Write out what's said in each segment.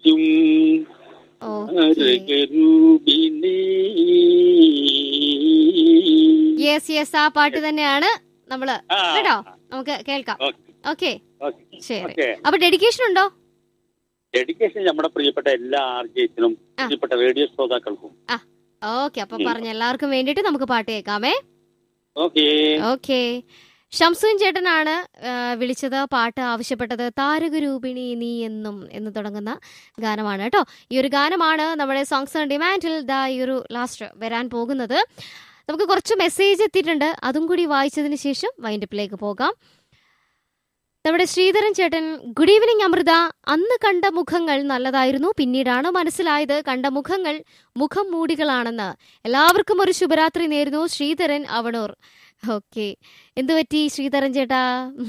വിളിക്കും okay രൂപിണി yes yes ആ പാട്ട് തന്നെയാണ് നമ്മള് ആ. കേട്ടോ നമുക്ക് കേൾക്കാം ഓക്കെ ഓക്കെ ഓക്കെ ശരി ഓക്കെ അപ്പൊ ഡെഡിക്കേഷൻ ഉണ്ടോ ഡെഡിക്കേഷൻ നമ്മുടെ പ്രിയപ്പെട്ട എല്ലാ ആർജിയത്തിനും ആ. പ്രിയപ്പെട്ട റേഡിയോ ശ്രോതാക്കൾക്കും ഓക്കെ അപ്പൊ പറഞ്ഞ എല്ലാവർക്കും വേണ്ടിയിട്ട് നമുക്ക് പാട്ട് കേൾക്കാമേ ഓക്കെ ഓക്കെ ഷംസുൻ ചേട്ടനാണ് ആ, വിളിച്ചത് പാട്ട് ആവശ്യപ്പെട്ടത് താരകരൂപിണി നീ എന്നും എന്ന് തുടങ്ങുന്ന ഗാനമാണ് കേട്ടോ ഈ ഒരു ഗാനമാണ് നമ്മുടെ സോങ്സ് ഓൺ ഡിമാൻഡിൽ ദാ ഈ ഒരു ലാസ്റ്റ് വരാൻ പോകുന്നത് നമുക്ക് കുറച്ച് മെസ്സേജ് എത്തിയിട്ടുണ്ട് അതും കൂടി വായിച്ചതിന് ശേഷം വൈൻഡപ്പിലേക്ക് പോകാം നമ്മുടെ ശ്രീധരൻ ചേട്ടൻ ഗുഡ് ഈവനിങ് അമൃത അന്ന് കണ്ട മുഖങ്ങൾ നല്ലതായിരുന്നു പിന്നീടാണ് മനസ്സിലായത് കണ്ട മുഖങ്ങൾ മുഖം മൂടികളാണെന്ന് എല്ലാവർക്കും ഒരു ശുഭരാത്രി നേരുന്നു ശ്രീധരൻ അവണൂർ ഓക്കെ എന്തു പറ്റി ശ്രീധരൻ ചേട്ടാ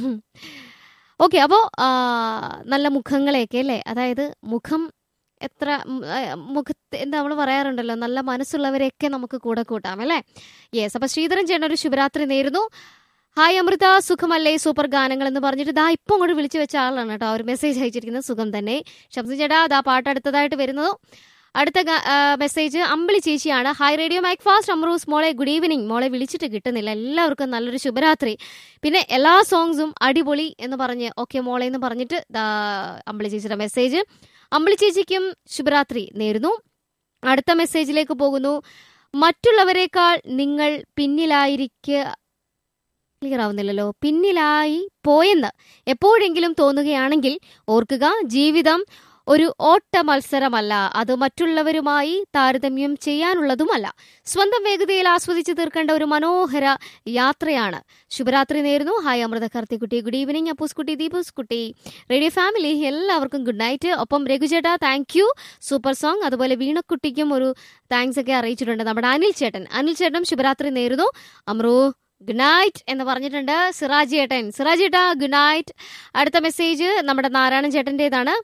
ഓക്കെ അപ്പോൾ നല്ല മുഖങ്ങളെയൊക്കെ അല്ലേ അതായത് മുഖം എത്ര ഉം, ആ, മുഖത്ത് എന്താ നമ്മൾ പറയാറുണ്ടല്ലോ നല്ല മനസ്സുള്ളവരെയൊക്കെ നമുക്ക് കൂടെ കൂട്ടാം അല്ലേ യെസ് അപ്പോൾ ശ്രീധരൻ ചേട്ടൻ ഒരു ശുഭരാത്രി നേരുന്നു ഹായ് അമൃത സുഖമല്ലേ സൂപ്പർ ഗാനങ്ങൾ എന്ന് പറഞ്ഞിട്ട് ദാ ഇപ്പം അങ്ങോട്ട് വിളിച്ചു വെച്ച ആളാണ് കേട്ടോ അവർ മെസ്സേജ് അയച്ചിരിക്കുന്നത് സുഖം തന്നെ ഷംസു ചേട്ടാ ദാ പാട്ട് അടുത്തതായിട്ട് വരുന്നു അടുത്ത ഗ- ആ, മെസ്സേജ് അമ്പിളി ചേച്ചിയാണ് hi radio Macfast Amrus മോളെ ഗുഡ് ഈവനിങ് മോളെ വിളിച്ചിട്ട് കിട്ടുന്നില്ല എല്ലാവർക്കും നല്ലൊരു ശുഭരാത്രി പിന്നെ എല്ലാ സോങ്സും അടിപൊളി എന്ന് പറഞ്ഞ് ഓക്കെ മോളെ എന്ന് പറഞ്ഞിട്ട് ദാ അമ്പിളി ചേച്ചിയുടെ മെസ്സേജ് അമ്പിളി ചേച്ചിക്കും ശുഭരാത്രി നേരുന്നു അടുത്ത മെസ്സേജിലേക്ക് പോകുന്നു മറ്റുള്ളവരെക്കാൾ നിങ്ങൾ പിന്നിലായിരിക്കുക ക്ലിയർ ആവുന്നില്ലല്ലോ പിന്നിലായി പോയെന്ന് എപ്പോഴെങ്കിലും തോന്നുകയാണെങ്കിൽ ഓർക്കുക ജീവിതം ഒരു ഓട്ട മത്സരമല്ല അത് മറ്റുള്ളവരുമായി താരതമ്യം ചെയ്യാനുള്ളതുമല്ല സ്വന്തം വേഗതയിൽ ആസ്വദിച്ച് തീർക്കേണ്ട ഒരു മനോഹര യാത്രയാണ് ശുഭരാത്രി നേരുന്നു ഹായ് അമൃത കർത്തിക്കുട്ടി ഗുഡ് ഈവനിങ് അപ്പൂസ് കുട്ടി ദീപൂസ് കുട്ടി റേഡിയോ ഫാമിലി എല്ലാവർക്കും ഗുഡ് നൈറ്റ് ഒപ്പം രഘുചേട്ടാ താങ്ക് യു സൂപ്പർ സോങ് അതുപോലെ വീണക്കുട്ടിക്കും ഒരു താങ്ക്സ് ഒക്കെ അറിയിച്ചിട്ടുണ്ട് നമ്മുടെ അനിൽ ചേട്ടൻ അനിൽ ചേട്ടനും ശുഭരാത്രി നേരുന്നു അമ്രു ഗുഡ് നൈറ്റ് എന്ന് പറഞ്ഞിട്ടുണ്ട് സിറാജി ഏട്ടൻ സിറാജി ഏട്ടാ ഗുഡ് നൈറ്റ് അടുത്ത മെസ്സേജ് നമ്മുടെ നാരായണൻ ചേട്ടൻ്റെതാണ്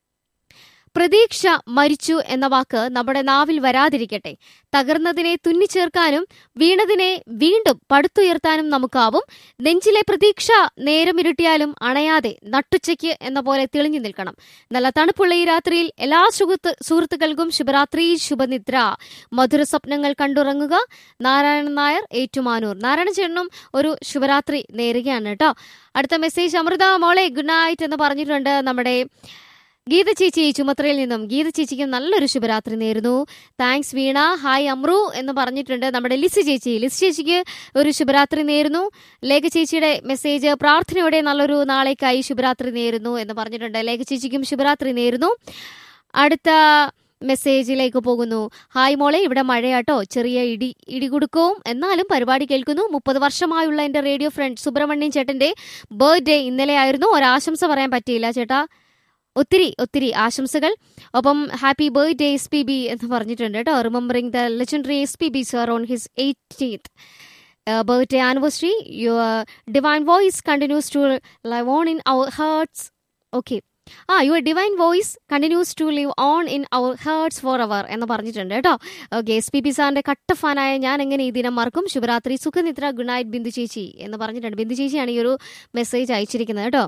പ്രതീക്ഷ മരിച്ചു എന്ന വാക്ക് നമ്മുടെ നാവിൽ വരാതിരിക്കട്ടെ തകർന്നതിനെ തുന്നിച്ചേർക്കാനും വീണതിനെ വീണ്ടും പടുത്തുയർത്താനും നമുക്കാവും നെഞ്ചിലെ പ്രതീക്ഷ നേരം ഇരുട്ടിയാലും അണയാതെ നട്ടുച്ചയ്ക്ക് എന്ന പോലെ തെളിഞ്ഞു നിൽക്കണം നല്ല തണുപ്പുള്ള ഈ രാത്രിയിൽ എല്ലാ സുഹൃത്ത് സുഹൃത്തുക്കൾക്കും ശുഭരാത്രി ശുഭനിദ്ര മധുര സ്വപ്നങ്ങൾ കണ്ടുറങ്ങുക നാരായണൻ നായർ ഏറ്റുമാനൂർ നാരായണ ചേട്ടനും ഒരു ശുഭരാത്രി നേരുകയാണ് കേട്ടോ അടുത്ത മെസ്സേജ് അമൃത മോളെ ഗുഡ് നൈറ്റ് എന്ന് പറഞ്ഞിട്ടുണ്ട് നമ്മുടെ ഗീത ചേച്ചി ചുമത്രയിൽ നിന്നും ഗീത ചേച്ചിക്ക് നല്ലൊരു ശുഭരാത്രി നേരുന്നു താങ്ക്സ് വീണ ഹായ് അമ്രു എന്ന് പറഞ്ഞിട്ടുണ്ട് നമ്മുടെ ലിസി ചേച്ചി ലിസി ചേച്ചിക്ക് ഒരു ശുഭരാത്രി നേരുന്നു ലേഖ ചേച്ചിയുടെ മെസ്സേജ് പ്രാർത്ഥനയോടെ നല്ലൊരു നാളേക്കായി ശുഭരാത്രി നേരുന്നു എന്ന് പറഞ്ഞിട്ടുണ്ട് ലേഖ ചേച്ചിക്കും ശുഭരാത്രി നേരുന്നു അടുത്ത മെസ്സേജിലേക്ക് പോകുന്നു ഹായ് മോളെ ഇവിടെ മഴയാട്ടോ ചെറിയ ഇടി ഇടികുടുക്കവും എന്നാലും പരിപാടി കേൾക്കുന്നു മുപ്പത് വർഷമായുള്ള എൻ്റെ റേഡിയോ ഫ്രണ്ട് സുബ്രഹ്മണ്യൻ ചേട്ടൻ്റെ ബർത്ത്ഡേ ഇന്നലെ ആയിരുന്നു ഒരാശംസ പറയാൻ പറ്റിയില്ല ചേട്ടാ ഒത്തിരി ഒത്തിരി ആശംസകൾ ഒപ്പം happy birthday S P B എന്ന് പറഞ്ഞിട്ടുണ്ട് കേട്ടോ remembering the legendary S P B sir on his eightieth birthday anniversary your divine voice continues to live on in our hearts okay ah your divine voice continues to live on in our hearts forever എന്ന് പറഞ്ഞിട്ടുണ്ട് കേട്ടോ okay S P P സാറിന്റെ കട്ട ഫാനായ ഞാൻ എങ്ങനെ ഈ ദിനം മറക്കും ശുഭരാത്രി സുഖനിദ്ര ഗുഡ് നൈറ്റ് ബിന്ദു ചേച്ചി എന്ന് പറഞ്ഞിട്ടുണ്ട് ബിന്ദു ചേച്ചിയാണ് ഈ ഒരു മെസ്സേജ് അയച്ചിരിക്കുന്നത് കേട്ടോ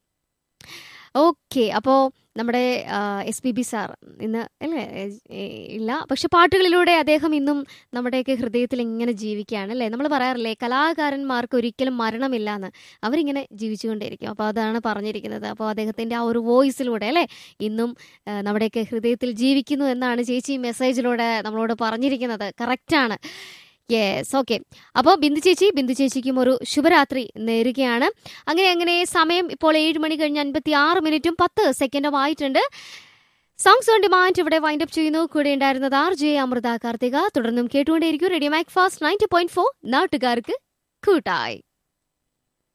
ഓക്കെ അപ്പോൾ നമ്മുടെ എസ് പി ബി സാർ ഇന്ന് അല്ലേ ഏ, ഇല്ല പക്ഷെ പാട്ടുകളിലൂടെ അദ്ദേഹം ഇന്നും നമ്മുടെയൊക്കെ ഹൃദയത്തിൽ ഇങ്ങനെ ജീവിക്കുകയാണ് അല്ലേ നമ്മൾ പറയാറില്ലേ കലാകാരന്മാർക്ക് ഒരിക്കലും മരണമില്ല എന്ന് അവരിങ്ങനെ ജീവിച്ചുകൊണ്ടേയിരിക്കും അപ്പോൾ അതാണ് പറഞ്ഞിരിക്കുന്നത് അപ്പോൾ അദ്ദേഹത്തിൻ്റെ ആ ഒരു വോയിസിലൂടെ അല്ലേ ഇന്നും ആ, നമ്മുടെയൊക്കെ ഹൃദയത്തിൽ ജീവിക്കുന്നു എന്നാണ് ചേച്ചി മെസ്സേജിലൂടെ നമ്മളോട് പറഞ്ഞിരിക്കുന്നത് കറക്റ്റാണ് യെസ് ഓക്കെ അപ്പോൾ ബിന്ദു ചേച്ചി ബിന്ദു ചേച്ചിക്കും ഒരു ശുഭരാത്രി നേരുകയാണ് അങ്ങനെ അങ്ങനെ സമയം ഇപ്പോൾ ഏഴ് മണി കഴിഞ്ഞ് അൻപത്തി ആറ് മിനിറ്റും പത്ത് സെക്കൻഡും ആയിട്ടുണ്ട് സോങ്സ് ഓൺ ഡിമാൻഡ് ഇവിടെ വൈൻഡ് അപ്പ് ചെയ്യുന്നു കൂടെ ഉണ്ടായിരുന്നത് ആർ ജെ അമൃത കാർത്തിക തുടർന്നും കേട്ടുകൊണ്ടേയിരിക്കും radio Macfast ninety point four നാട്ടുകാർക്ക് കൂട്ടായി